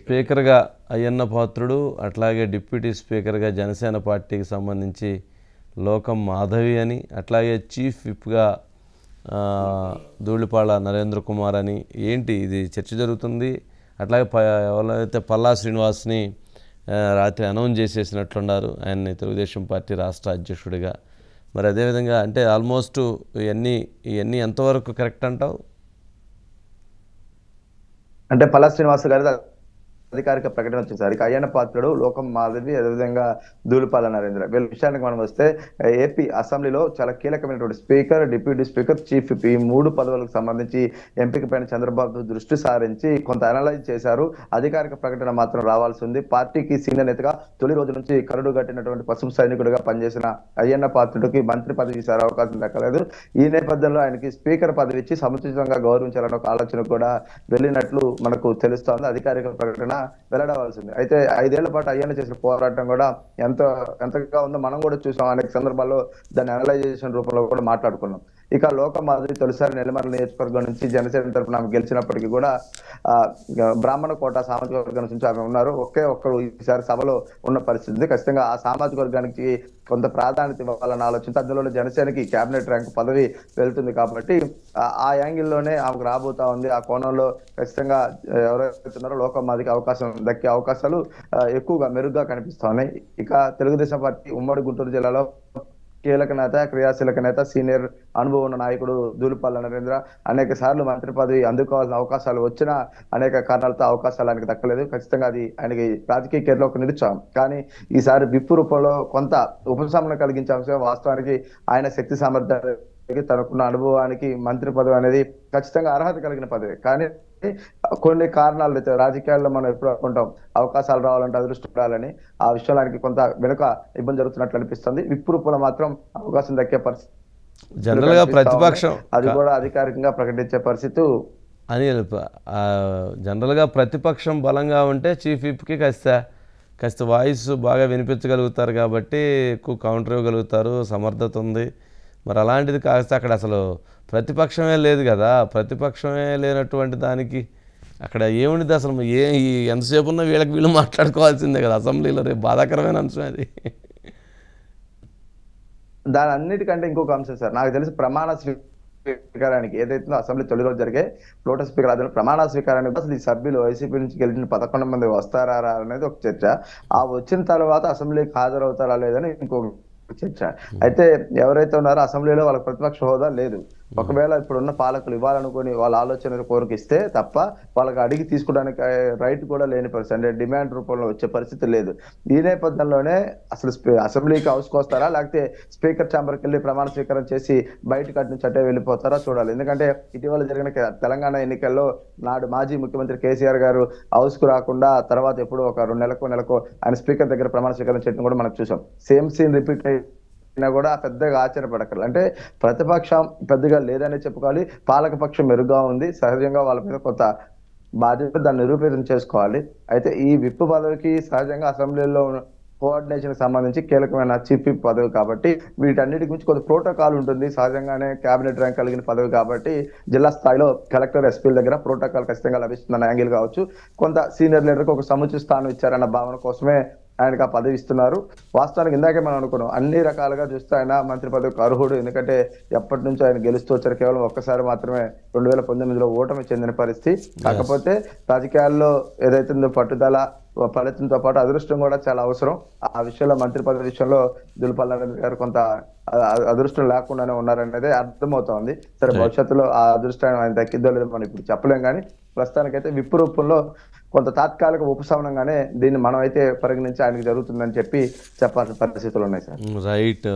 స్పీకర్గా అయ్యన్న పాత్రుడు అట్లాగే డిప్యూటీ స్పీకర్గా జనసేన పార్టీకి సంబంధించి లోకం మాధవి అని అట్లాగే చీఫ్ విప్గా ఆ, ధూళిపాళ నరేంద్ర కుమార్ అని ఏంటి ఇది చర్చ జరుగుతుంది అట్లాగే ప ఎవరైతే పల్లా శ్రీనివాస్ని ఆ, రాత్రి అనౌన్స్ చేసేసినట్లున్నారు ఆయన్ని తెలుగుదేశం పార్టీ రాష్ట్ర అధ్యక్షుడిగా మరి అదేవిధంగా అంటే ఆల్మోస్ట్ ఇవన్నీ ఇవన్నీ ఎంతవరకు కరెక్ట్ అంటావు అంటే పల్లా శ్రీనివాస్ గారి అధికారిక ప్రకటన వచ్చేసరికి అయ్యన్న పాత్రుడు లోకం మాధవి అదేవిధంగా దూలిపాల నరేంద్ర వీళ్ళ విషయానికి మనం వస్తే ఏపీ అసెంబ్లీలో చాలా కీలకమైనటువంటి speaker deputy speaker chief whip ఈ మూడు పదవులకు సంబంధించి ఎంపిక పైన చంద్రబాబు దృష్టి సారించి కొంత అనలైజ్ చేశారు అధికారిక ప్రకటన మాత్రం రావాల్సి ఉంది పార్టీకి సీనియర్ నేతగా తొలి రోజు నుంచి కరుడు కట్టినటువంటి పసుపు సైనికుడిగా పనిచేసిన అయ్యన్న పాత్రుడికి మంత్రి పదవి ఇచ్చారు అవకాశం దక్కలేదు ఈ నేపథ్యంలో ఆయనకి స్పీకర్ పదవి ఇచ్చి సముచితంగా గౌరవించాలన్న ఒక ఆలోచన కూడా వెళ్ళినట్లు మనకు తెలుస్తోంది అధికారిక ప్రకటన వెల్లడవలసింది అయితే ఐదేళ్ల పాటు అయ్యన్న చేసిన పోరాటం కూడా ఎంత ఎంతగా ఉందో మనం కూడా చూసాం అనేక సందర్భాల్లో దాన్ని అనలైజేషన్ రూపంలో కూడా మాట్లాడుకున్నాం ఇక లోక మాదిరి తొలిసారి నెల్లిమర్ల నియోజకవర్గం నుంచి జనసేన తరపున ఆమె గెలిచినప్పటికీ కూడా ఆ, బ్రాహ్మణ కోట సామాజిక వర్గం నుంచి ఆమె ఉన్నారు ఒకే ఒక్కరు ఈసారి సభలో ఉన్న పరిస్థితి ఉంది. ఖచ్చితంగా ఆ సామాజిక వర్గానికి కొంత ప్రాధాన్యత ఇవ్వాలన్న ఆలోచన అందులో జనసేనకి కేబినెట్ ర్యాంక్ పదవి వెళ్తుంది కాబట్టి ఆ- ఆ యాంగిల్లోనే ఆమెకు రాబోతా ఉంది ఆ కోణంలో ఖచ్చితంగా ఆ, ఎవరైతే ఉన్నారో లోకమాదికి అవకాశం దక్కే అవకాశాలు ఆ, ఎక్కువగా మెరుగ్గా కనిపిస్తా ఉన్నాయి ఇక తెలుగుదేశం పార్టీ ఉమ్మడి గుంటూరు జిల్లాలో కీలక నేత క్రియాశీలక నేత సీనియర్ అనుభవం ఉన్న నాయకుడు దూలిపల్ల నరేంద్ర అనేక సార్లు మంత్రి పదవి అందుకోవాల్సిన అవకాశాలు వచ్చినా అనేక కారణాలతో అవకాశాలు ఆయనకు దక్కలేదు ఖచ్చితంగా అది ఆయనకి రాజకీయ కెరీర్లో ఒక నిరుత్సాహం కానీ ఈసారి విప్పు రూపంలో కొంత ఉపశమనం కలిగించే అంశం వాస్తవానికి ఆయన శక్తి సామర్థ్యానికి తనకున్న అనుభవానికి మంత్రి పదవి అనేది ఖచ్చితంగా అర్హత కలిగిన పదవి కానీ కొన్ని కారణాలు అయితే రాజకీయాల్లో మనం ఎప్పుడు అనుకుంటాం అవకాశాలు రావాలంటే అదృష్టం ఉండాలని ఆ విషయంలో ఆయనకి కొంత వెనుక ఇబ్బంది జరుగుతున్నట్లు అనిపిస్తుంది విప్పు రూపంలో మాత్రం అవకాశం దక్కే పరిస్థితి జనరల్గా కనిపిస్తా ఉంది. ప్రతిపక్షం అది కూడా అధికారికంగా ప్రకటించే పరిస్థితి అని ఆ, జనరల్గా ప్రతిపక్షం బలంగా ఉంటే చీఫ్ విప్కి కాస్త కాస్త వాయిస్ బాగా వినిపించగలుగుతారు కాబట్టి ఎక్కువ కౌంటర్ ఇవ్వగలుగుతారు సమర్థత ఉంది మరి అలాంటిది కాస్త అక్కడ అసలు ప్రతిపక్షమే లేదు కదా ప్రతిపక్షమే లేనటువంటి దానికి అక్కడ ఏముండిది అసలు ఏ ఈ ఎంతసేపు ఉన్నా వీళ్ళకి వీళ్ళు మాట్లాడుకోవాల్సిందే కదా అసెంబ్లీలో రేపు బాధాకరమైన అంశం అది దాని అన్నిటికంటే ఇంకొక అంశం సార్ నాకు తెలిసి ప్రమాణ స్వీకారానికి ఏదైతే అసెంబ్లీ తొలి రోజు జరిగే లోటస్ స్పీకర్ అదే ప్రమాణ స్వీకారానికి అసలు ఈ సభ్యులు వైసీపీ నుంచి గెలిచిన పదకొండు మంది వస్తారా రా అనేది ఒక చర్చ ఆ వచ్చిన తర్వాత అసెంబ్లీకి హాజరవుతారా లేదని ఇంకొక చర్చ అయితే ఎవరైతే ఉన్నారో అసెంబ్లీలో వాళ్ళకి ప్రతిపక్ష హోదా లేదు ఒకవేళ ఇప్పుడున్న పాలకులు ఇవ్వాలనుకుని వాళ్ళ ఆలోచన కోరిక ఇస్తే తప్ప వాళ్ళకి అడిగి తీసుకోవడానికి రైట్ కూడా లేని పరిస్థితి అంటే డిమాండ్ రూపంలో వచ్చే పరిస్థితి లేదు ఈ నేపథ్యంలోనే అసలు స్పీ- అసెంబ్లీకి హౌస్కి వస్తారా లేకపోతే స్పీకర్ ఛాంబర్కి వెళ్ళి ప్రమాణ స్వీకారం చేసి బయటకు అటు నుంచి అటే వెళ్ళిపోతారా చూడాలి ఎందుకంటే ఇటీవల జరిగిన కే- తెలంగాణ ఎన్నికల్లో నాడు మాజీ ముఖ్యమంత్రి కేసీఆర్ గారు హౌస్ కు రాకుండా తర్వాత ఎప్పుడో ఒక రెండు నెలలకు నెలకు ఆయన స్పీకర్ దగ్గర ప్రమాణ స్వీకారం చేయడం కూడా మనం చూసాం సేమ్ సీన్ రిపీట్ అయినా కూడా పెద్దగా ఆశ్చర్యపడక్కర్లేదు అంటే ప్రతిపక్షం పెద్దగా లేదనే చెప్పుకోవాలి పాలక పక్షం మెరుగ్గా ఉంది సహజంగా వాళ్ళ మీద కొంత బాధ్యత దాన్ని నిరూపితం చేసుకోవాలి అయితే ఈ విప్పు పదవికి సహజంగా అసెంబ్లీలో కోఆర్డినేషన్ సంబంధించి కీలకమైన చీఫ్ విప్ పదవి కాబట్టి వీటన్నిటి గురించి కొంత ప్రోటోకాల్ ఉంటుంది సహజంగానే కేబినెట్ ర్యాంక్ కలిగిన పదవి కాబట్టి జిల్లా స్థాయిలో కలెక్టర్ ఎస్పీల దగ్గర ప్రోటోకాల్ ఖచ్చితంగా లభిస్తుందన్న యాంగిల్ కావచ్చు కొంత సీనియర్ లీడర్కి ఒక సముచిత స్థానం ఇచ్చారన్న భావన కోసమే ఆయనకు ఆ పదవి ఇస్తున్నారు వాస్తవానికి ఇందాకే మనం అనుకున్నాం అన్ని రకాలుగా చూస్తే ఆయన మంత్రి పదవికి అర్హుడు ఎందుకంటే ఎప్పటి నుంచో ఆయన గెలుస్తూ వచ్చారు కేవలం ఒక్కసారి మాత్రమే రెండు వేల పంతొమ్మిదిలో ఓటమి చెందిన పరిస్థితి కాకపోతే రాజకీయాల్లో ఏదైతే ఉందో పట్టుదల ఫలితంతో పాటు అదృష్టం కూడా చాలా అవసరం ఆ విషయంలో మంత్రి పదవి విషయంలో దుల్పల్ నరేంద్ర గారు కొంత అ- అ- అదృష్టం లేకుండానే ఉన్నారనేది అర్థమవుతోంది సరే భవిష్యత్తులో ఆ అదృష్టాన్ని ఆయన దక్కిద్దో లేదో మనం ఇప్పుడు చెప్పలేం కానీ ప్రస్తుతానికైతే విప్పు రూపంలో కొంత తాత్కాలిక ఉపశమనంగానే దీన్ని మనం అయితే పరిగణించి ఆయనకు జరుగుతుందని చెప్పి చెప్పాల్సిన పరిస్థితులు ఉన్నాయి సార్ రైట్